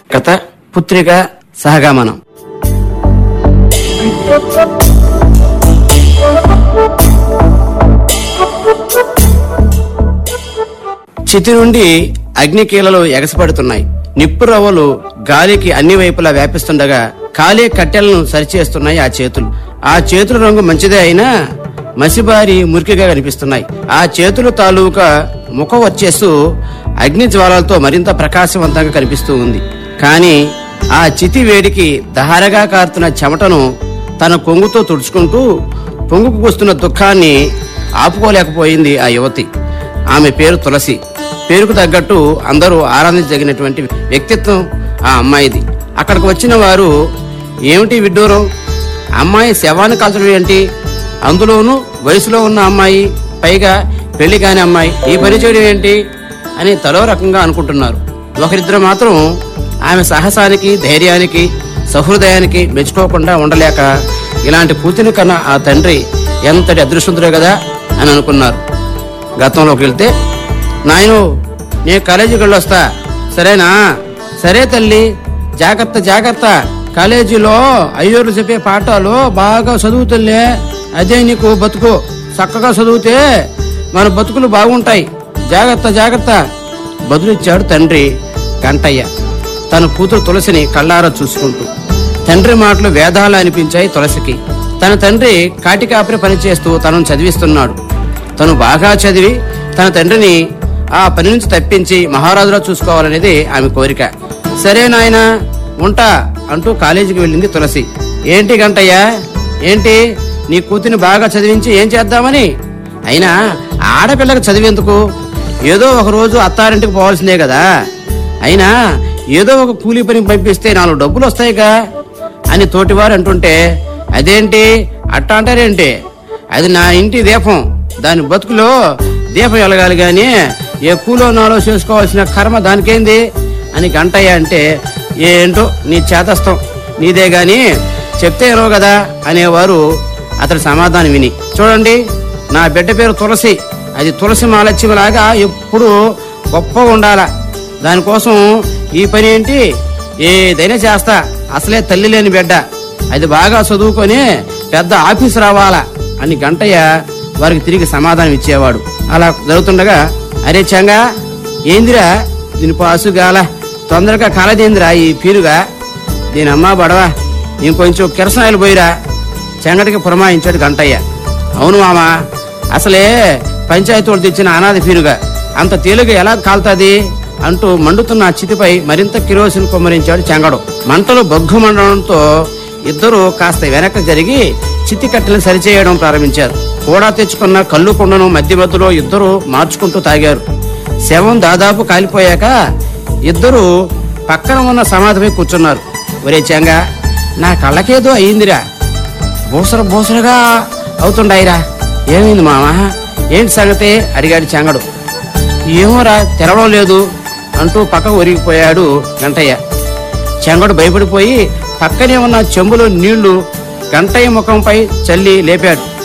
కథ పుత్రిక సహగమనం చితి నుండి అగ్నికీలలు ఎగసపడుతున్నాయి నిప్పు రవ్వలు గాలికి అన్ని వైపులా వ్యాపిస్తుండగా కాలే కట్టెలను సరిచేస్తున్నాయి ఆ చేతులు ఆ చేతుల రంగు మంచిదే అయినా మసిబారి మురికిగా కనిపిస్తున్నాయి ఆ చేతుల తాలూకా ముఖ వచ్చేసు అగ్ని జ్వాలలతో మరింత ప్రకాశవంతంగా కనిపిస్తూ ఉంది కానీ ఆ చితి వేడికి దహారగా కారుతున్న చెమటను తన కొంగుతో తుడుచుకుంటూ పొంగుకు వస్తున్న దుఃఖాన్ని ఆపుకోలేకపోయింది ఆ యువతి ఆమె పేరు తులసి పేరుకు తగ్గట్టు అందరూ ఆరాధించదగినటువంటి వ్యక్తిత్వం ఆ అమ్మాయిది అక్కడికి వచ్చిన వారు ఏమిటి విడ్డూరం అమ్మాయి శవాన్ని కాల్చడం ఏంటి అందులోనూ వయసులో ఉన్న అమ్మాయి పైగా పెళ్లి కాని అమ్మాయి ఈ పని చేయడం ఏంటి అని తలో రకంగా అనుకుంటున్నారు ఒకరిద్దరు మాత్రం ఆమె సాహసానికి ధైర్యానికి సహృదయానికి మెచ్చుకోకుండా ఉండలేక ఇలాంటి కూతుని కన్నా ఆ తండ్రి ఎంతటి అదృష్టంతుడే కదా అని అనుకున్నారు గతంలోకి వెళ్తే నాయను నేను కాలేజీకి వెళ్ళొస్తా సరేనా సరే తల్లి జాగ్రత్త జాగ్రత్త కాలేజీలో అయ్యోరు చెప్పే పాఠాలు బాగా చదువుతుల్లే అదే నీకు బతుకు చక్కగా చదివితే మన బతుకులు బాగుంటాయి జాగ్రత్త జాగ్రత్త బదులిచ్చాడు తండ్రి గంటయ్య తన కూతురు తులసిని కళ్ళారా చూసుకుంటూ తండ్రి మాటలు వేదాలు అనిపించాయి తులసికి తన తండ్రి కాటికాపరి పనిచేస్తూ తనను చదివిస్తున్నాడు తను బాగా చదివి తన తండ్రిని ఆ పని నుంచి తప్పించి మహారాజులా చూసుకోవాలనేది ఆమె కోరిక సరే నాయనా ఉంటా అంటూ కాలేజీకి వెళ్ళింది తులసి ఏంటి గంటయ్యా ఏంటి నీ కూతురిని బాగా చదివించి ఏం చేద్దామని అయినా ఆడపిల్లకి చదివేందుకు ఏదో ఒక రోజు అత్తారింటికి పోవాల్సిందే కదా అయినా ఏదో ఒక కూలీ పని పంపిస్తే నాలుగు డబ్బులు వస్తాయిగా అని తోటివారు అంటుంటే అదేంటి అట్ట అంటారేంటి అది నా ఇంటి దీపం దాని బతుకులో దీపం వెలగాలి గాని ఏ కూలో నాలో చేసుకోవాల్సిన కర్మ దానికేంది అని గంటయ్య అంటే ఏంటో నీ చేతస్థం నీదే గాని చెప్తే ఎరవు కదా అనేవారు అతడి సమాధానం విని చూడండి నా బిడ్డ పేరు తులసి అది తులసి మాలక్ష్మిలాగా ఎప్పుడు గొప్పగా ఉండాల దానికోసం ఈ పని ఏంటి ఏదైనా చేస్తా అసలే తల్లి లేని బిడ్డ అది బాగా చదువుకొని పెద్ద ఆఫీస్ రావాలా అని గంటయ్య వారికి తిరిగి సమాధానం ఇచ్చేవాడు అలా జరుగుతుండగా అరే చంగా ఏందిరా దీని పాసు గాల తొందరగా కాలదేందిరా ఈ పీరుగా దీని అమ్మా బడవా ఇంకొంచెం కిరసనాయలు పోయిరా చెంగటికి పురమాయించాడు గంటయ్య అవును మామ అసలే పంచాయతీ వాళ్ళు తెచ్చిన అనాథ పీరుగా అంత తేలిక ఎలా కాల్తాది అంటూ మండుతున్న ఆ చితిపై మరింత కిరోసిన్ కుమ్మరించాడు చెంగడు మంటలు బొగ్గు మండడంతో ఇద్దరు కాస్త వెనక్కి జరిగి చితి కట్టెలను సరిచేయడం ప్రారంభించారు కూడా తెచ్చుకున్న కళ్ళు కుండను మధ్య మధ్యలో ఇద్దరు మార్చుకుంటూ తాగారు శవం దాదాపు కాలిపోయాక ఇద్దరు పక్కన ఉన్న సమాధిపై కూర్చున్నారు ఒరే చెంగా నా కళ్ళకేదో అయిందిరా బోసర బోసరగా అవుతుండాయిరా ఏమైంది మామా ఏంటి సంగతి అడిగాడు చెంగడు ఏమోరా తెరవడం లేదు అంటూ పక్కకు ఒరిగిపోయాడు గంటయ్య చెంగడు భయపడిపోయి పక్కనే ఉన్న చెంబులో నీళ్లు గంటయ్య ముఖంపై చల్లి లేపాడు